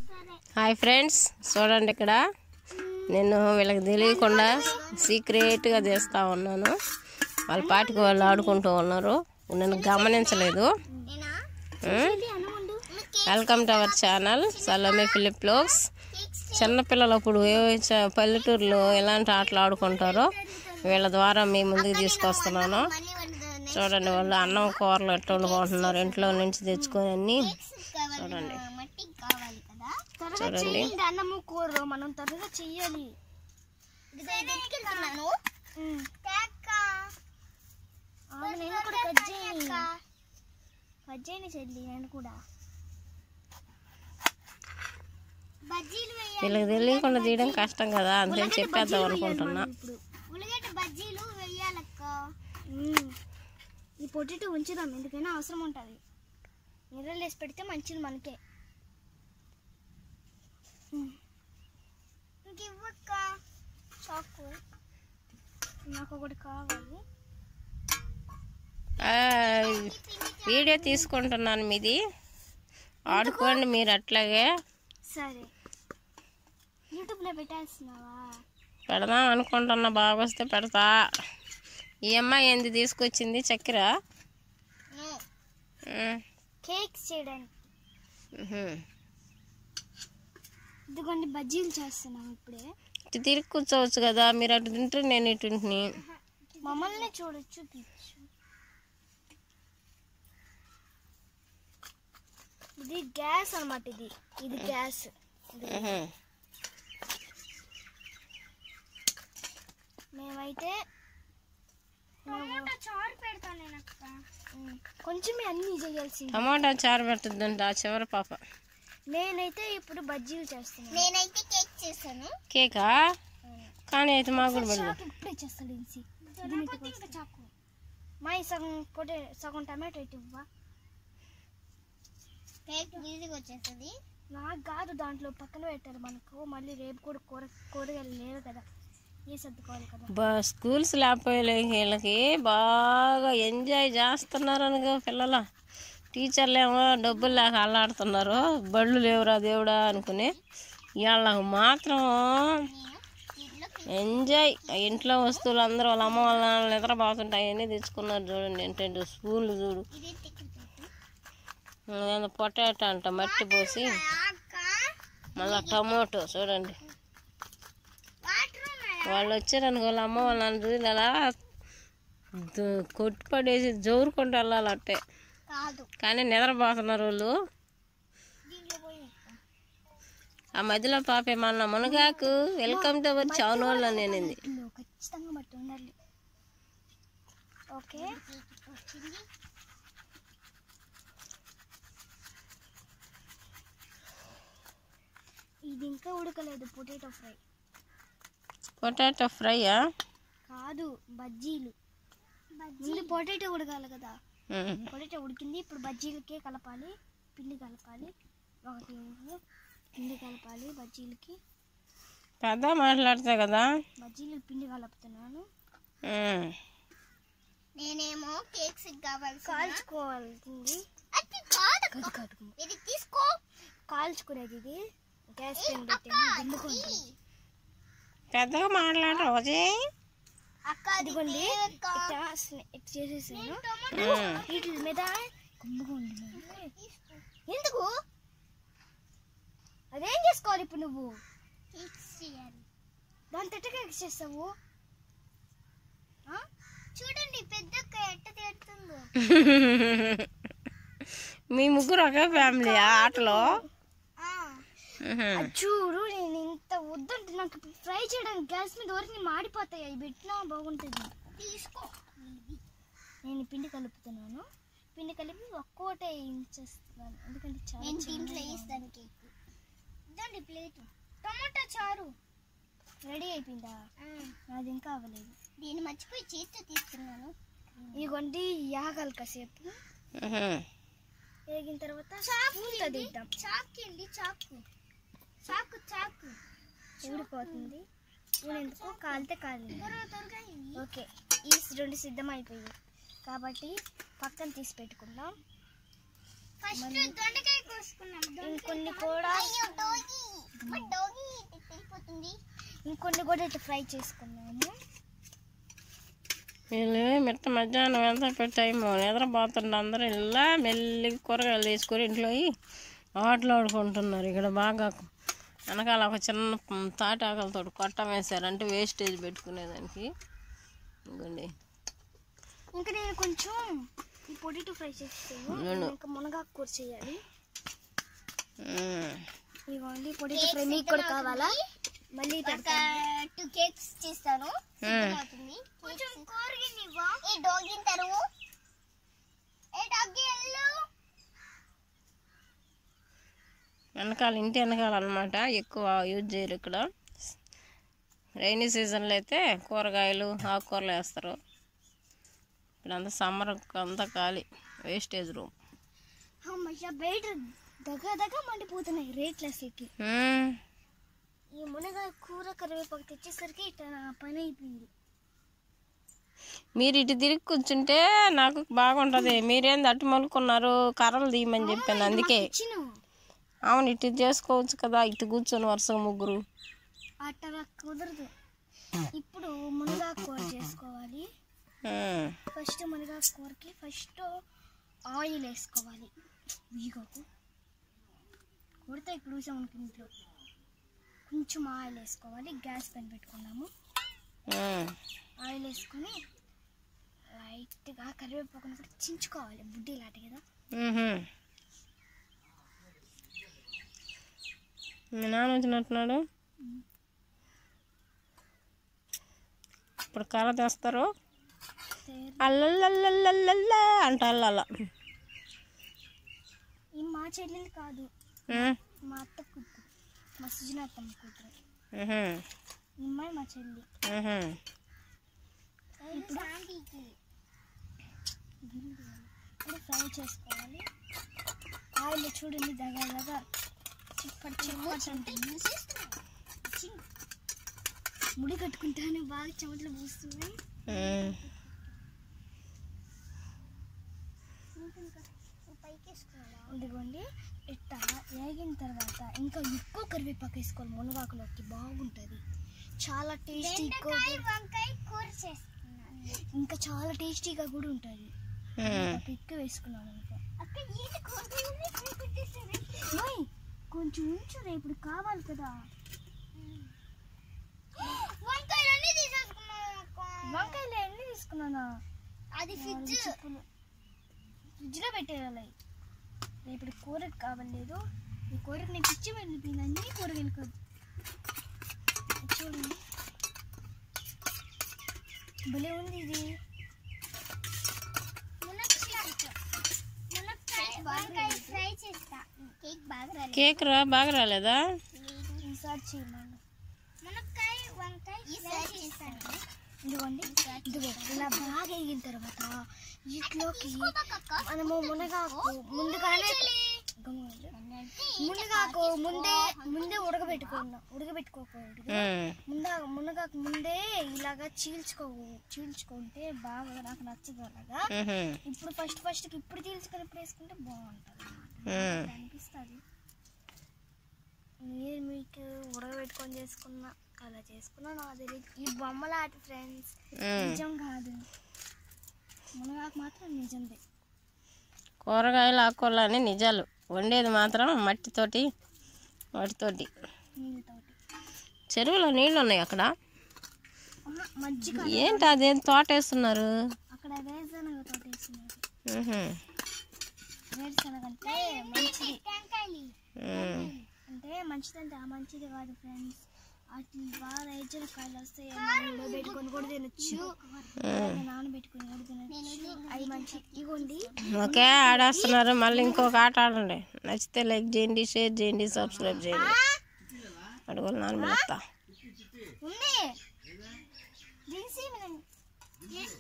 Hi friends చూడండి ఇక్కడ నేను వీళ్ళకి తెలియకుండా సీక్రెట్గా చేస్తూ ఉన్నాను వాళ్ళ పాటికి వాళ్ళు ఆడుకుంటూ ఉన్నారు నేను గమనించలేదు welcome to our channel Salome Philip blogs చిన్నపిల్లలు అప్పుడు ఏ చ- పల్లెటూరులో ఎలాంటి ఆటలు ఆడుకుంటారో వీళ్ళ ద్వారా మీ ముందుకు తీసుకొస్తున్నాను చూడండి వాళ్ళు అన్నం కూరలు ఎట్లా వండుకుంటున్నారు ఇంట్లో నుంచి తెచ్చుకొని అన్ని చూడండి మట్టి కావాలి కదా చూడండి అన్నము కూర మనం త్వరగా చెయ్యాలి ఎత్తుకెళ్తున్నాను నేను కూడా కట్ చేయని కట్ చేయని చెల్లి నేను కూడా బజ్జీలు వేయాలి వీళ్ళకి తెలియకుండా తీయడం కష్టం కదా అందుకని చెప్పేద్దాం అనుకుంటున్నా ఇప్పుడు ఉల్లిగడ్డ బజ్జీలు వేయాలక్క ఈ పొటాటో ఉంచుదాం ఎందుకైనా అవసరం ఉంటుంది నీళ్ళలో వేసి పెడితే మంచిది మనకే ఇంకివ్వక్క చాకు నాకు ఒకటి కావాలి ఆ, వీడియో తీసుకుంటున్నాను మీది ఆడుకోండి మీరు అట్లాగే సరే యూట్యూబ్లో పెట్టేస్తున్నావా పెడదాం అనుకుంటున్నా బాగా వస్తే పెడతా ఈ అమ్మాయి ఏంది తీసుకొచ్చింది చక్కెర ఉమ్, కేక్స్ చేయడానికి ఉహు. ఇదిగోండి బజ్జీలు చేస్తున్నాం ఇప్పుడే ఇటు తిరిగి కూర్చోవచ్చు కదా మీరు అటు తింటే నేను ఇటు తింటుని. మమ్మల్ని చూడొచ్చు చూపించు ఇది గ్యాస్ అన్నమాట ఇది ఇది గ్యాస్ ఉహు. మేమైతే చారు పెడతాను నేను అక్క కొంచెమే అన్ని చేయాల్సింది టమాటా చారు పెడుతుందంట ఆ చివరి పాప నేనైతే ఇప్పుడు బజ్జీలు చేస్తున్నాను నేనైతే కేక్ చేశాను కేకా కానీ అయితే మాకు కూడా పెడదాం ఇప్పుడే చేస్తాడు ఇన్సి చాకు మా ఈ సగం పొటే సగం టమాటో ఇటు ఇవ్వా కేక్ ఈజీగా వచ్చేస్తుంది నాకు కాదు దాంట్లో పక్కన పెట్టారు మనకు మళ్ళీ రేపు కూడా కూర కూరగాయలు లేవు కదా ఏ సర్దుకోవాలి కదా బా స్కూల్స్ లేకపోయే వీళ్ళకి బాగా ఎంజాయ్ చేస్తున్నారు అనుకో పిల్లలు టీచర్లు ఏమో డబ్బులు లేక అల్లాడుతున్నారు బళ్ళు లేవురా దేవుడా అనుకుని వీళ్ళకి మాత్రం ఎంజాయ్ ఇంట్లో వస్తువులు అందరూ వాళ్ళ అమ్మ వాళ్ళ నాన్న నిద్రపోతుంటాయి అవన్నీ తెచ్చుకున్నారు చూడండి ఏంటంటే స్పూన్లు చూడు ఏదో పొటాటో అంట మట్టి పోసి మళ్ళీ టమోటో చూడండి వాళ్ళు వచ్చారనుకో వాళ్ళ అమ్మ వాళ్ళ నాన్న చూసి అలా దు- కొట్టి పడేసి జోరుకుంటూ వెళ్ళాలి అట్టే కాదు కానీ నిద్రపోతున్నారు వాళ్ళు దీంట్లో పోయి ఆ మధ్యలో పాప ఏమన్నా మునగాకు వెల్కమ్ టు అవర్ చౌనోళ్ళు అని అనింది ఇందులో ఖచ్చితంగా మట్టి ఉండాలి ఓకే ఇది ఇంకా ఉడకలేదు పొటాటో ఫ్రై పొటాటో ఫ్రైయా కాదు బజ్జీలు ముందు పొటాటో ఉడకాలి కదా పొటాటో ఉడికింది ఇప్పుడు బజ్జీలకే కలపాలి పిండి కలపాలి ఒకటి ఏమో పిండి కలపాలి బజ్జీలకి పెద్ద మాట్లాడతా కదా బజ్జీలు పిండి కలుపుతున్నాను ఉమ్. నేనేమో కేక్స్ కావాలి కాల్చుకోవాల్సింది కాదు కాదు ఇది తీసుకో కాల్చుకునేది ఇది గ్యాస్ పెన్ పెట్టి గిల్లుకుంటుంది పెద్దగా మాట్లాడ రోజే అక్క ఇదిగోండి ఇట్లా స్న- ఇట్లా చేసేసాను ఉమ్. వీటి మీద గుమ్ముగా ఉండినాను. ఎందుకు అదేం చేసుకోవాలి ఇప్పుడు నువ్వు దాని తిట్టగా ఎక్స్ చేస్తావు ఆ? చూడండి పెద్ద ఎట్ట తిడుతుందో మీ ముగ్గురు ఒకే ఫ్యామిలీ ఆటలో ఉహు. అది చూడు నేను ఇంత వద్దంటే నాకు ఫ్రై చేయడానికి గ్యాస్ మీద వరకు మాడిపోతాయి అవి పెట్టినా బాగుంటుంది తీసుకో నేను పిండి కలుపుతున్నాను పిండి కలిపి ఒక్కోటే ఇంచేస్తున్నాను ఎందుకంటే చాలా దీంట్లో వేస్తాను కేక్ ఇదండి ప్లేట్ టమాటా చారు రెడీ అయిపోయిందా అది ఇంకా అవ్వలేదు దీన్ని మర్చిపోయి చేతితో తీస్తున్నాను ఇదిగోండి యాగాలి కాసేపు ఉహు. వేగిన తర్వాత స్పూన్తో తీద్దాం చాకు అండి చాకు చాకు చాకు ఊడిపోతుంది స్పూన్ ఎందుకు కాలితే కాలి ఓకే ఈ రెండు సిద్ధం అయిపోయాయి కాబట్టి పక్కన తీసి పెట్టుకుందాం ఇంకొన్ని కూడా ఇంకొన్ని కూడా ఇట్లా ఫ్రై చేసుకున్నాము వీళ్ళు మిట్ట మధ్యాహ్నం ఎంత పెట్టాము నిద్రపోతుండే అందరూ ఇలా మెల్లి కూరగాయలు తీసుకొని ఇంట్లో ఆటలు ఆడుకుంటున్నారు ఇక్కడ బాగా వెనకాల ఒక చిన్న తాటాకులతో కొట్టం వేశారంటే వేస్టేజ్ పెట్టుకునేదానికి ఇదిగోండి ఇంకా నేను కొంచెం ఈ పొటాటో ఫ్రై చేస్తాను అవును. ఇంకా మునగాకు కూర చేయాలి మ్మ్. ఇదిగోండి పొటాటో ఫ్రై మీకు కూడా కావాలా మళ్ళీ టూ కేక్స్ చేస్తాను మ్మ్. కొంచెం కూరగినివ్వా ఏ డాగిన్ తరువు ఏ డాగి ఎల్లు వెనకాల ఇంటి వెనకాల అనమాట ఎక్కువ యూజ్ చేయరు ఇక్కడ రైనీ సీజన్లో అయితే కూరగాయలు ఆకుకూరలు వేస్తారు ఇక్కడ అంతా సమ్మర్ అంతా ఖాళీ వేస్టేజ్ రూమ్ అమ్మయ్య బయట దగ్గర దగ్గర మండిపోతున్నాయి రేట్లు అసలుకి ఈ మునగా కూర కరివేపాకు తెచ్చేసరికి ఇట్లా నా పని అయిపోయింది మీరు ఇటు తిరిగి కూర్చుంటే నాకు బాగుంటుంది మీరేంది అటు మలుకున్నారు కర్రలు తీయమని చెప్పాను అందుకే ఇచ్చిన అవును ఇటు చేసుకోవచ్చు కదా ఇటు కూర్చొని వరుసగా ముగ్గురు అట్టగా కుదరదు ఇప్పుడు మునగా కూర చేసుకోవాలి మ్మ్. ఫస్ట్ మునగా కూరకి ఫస్ట్ ఆయిల్ వేసుకోవాలి వీగకు కొడితే ఇప్పుడు చూసాం మనకి ఇంట్లో కొంచెం ఆయిల్ వేసుకోవాలి గ్యాస్ పైన పెట్టుకున్నాము మ్మ్. ఆయిల్ వేసుకొని లైట్గా కరివేపాకుని కూడా చించుకోవాలి బుడ్డి లాంటి కదా మ్మ్హ. మీ నాన్న వచ్చినట్టున్నాడు ఇప్పుడు కర్ర తెస్తారు తేర్- అల్లల్లల్లల్లల్ల అంట అల్లల్ల ఈ మా చెల్లెలు కాదు మ్మ్. మా అత్త కూతురు మా సుజనాతమ్మ కూతురు మ్మ్హ. ఈ అమ్మాయి మా చెల్లి మ్మ్హ. ఇప్పుడు ఇప్పుడు ఫ్రై చేసుకోవాలి ఆయిల్ చూడండి దగ్గర దగ్గర చిప్పటి చిప్పటి ఉంటుంది చి- ముడి కట్టుకుంటాను బాగా చెమటలు పూస్తున్నాయి మ్మ్. ఇదిగోండి ఇట్ట వేగిన తర్వాత ఇంకా ఎక్కువ కరివేపాకు వేసుకోవాలి మునగాకులోకి బాగుంటుంది చాలా టేస్టీ వంకాయ కూర చేస్తున్నాను ఇంకా చాలా టేస్టీగా కూడా ఉంటుంది మ్మ్. ఎక్కువ వేసుకున్నాను అనుకో అక్క ఏంటి కూరగాయలు ఇక్కడ పెట్టేశారు? ఓయ్, కొంచెం ఉంచురా ఇప్పుడు కావాలి కదా వంకాయలు అన్ని తీసేసుకున్నాం అక్క వంకాయలు ఎన్ని తీసుకున్నానా అది ఫ్రిడ్జ్ ఫ్రిడ్జ్లో పెట్టేయాలి ఇప్పుడు కూరకు కావలేదు ఈ కూరకు నేను పిచ్చి వెళ్ళిపోయింది అన్ని కూరగాయలు కాదు చూడండి భలే ఉంది ఇది వంకాయ ఫ్రై చేస్తా కేక్ బాగా రాలేదు కేక్ రా బాగా రాలేదా ఈసారి చేయమని మునక్కాయ వంకాయ ఫ్రై చేస్తాను ఇదిగోండి ఇదిగో ఇలా బాగా వేగిన తర్వాత వీటిలోకి మనము మునగాకు ముందుగానే గమ్మున మునగాకు ముందే ముందే ఉడకబెట్టుకున్నాం ఉడకబెట్టుకోకూడదు మ్మ్. ముందా మునగాకు ముందే ఇలాగా చీల్చుకో చీల్చుకుంటే బాగా నాకు నచ్చదు అలాగా మ్మ్హ. ఇప్పుడు ఫస్ట్ ఫస్ట్ ఇప్పుడు చీల్చుకొని ఇప్పుడు వేసుకుంటే బాగుంటుంది మ్మ్. అనిపిస్తుంది నేను మీకు ఉడకబెట్టుకొని చేసుకున్నా అలా చేసుకున్నా నాకు తెలియదు ఈ బొమ్మలాట ఫ్రెండ్స్ మ్మ్. నిజం కాదు మునగాకు మాత్రం నిజందే కూరగాయలు ఆకుకూరలు అన్నీ నిజాలు వండేది మాత్రం మట్టితోటి వాటితోటి నీళ్ళతోటి చెరువులో నీళ్ళు ఉన్నాయి అక్కడ ఆహా, మజ్జిగ ఏంటి అదేం తోట వేస్తున్నారు అక్కడ వేరుశనగ తోట వేస్తున్నారు మ్మ్హ. వేరుశనగ అంటే మంచిది మ్మ్. అంటే మంచిదంటే ఆ మంచిది కాదు ఫ్రెండ్స్ వాటిని బాగా రైతుల కాయలు వస్తాయి మనం పెట్టుకొని కూడా తినొచ్చు అలాగే నానబెట్టుకొని కూడా తినొచ్చు అవి మంచి ఇగోండి ఓకే ఆడేస్తున్నారు మళ్ళీ ఇంకొక ఆట ఆడండి నచ్చితే లైక్ చేయండి షేర్ చేయండి సబ్స్క్రైబ్ చేయండి అడుగులు నాన్న పిలుస్తా ఉంది దించి మనం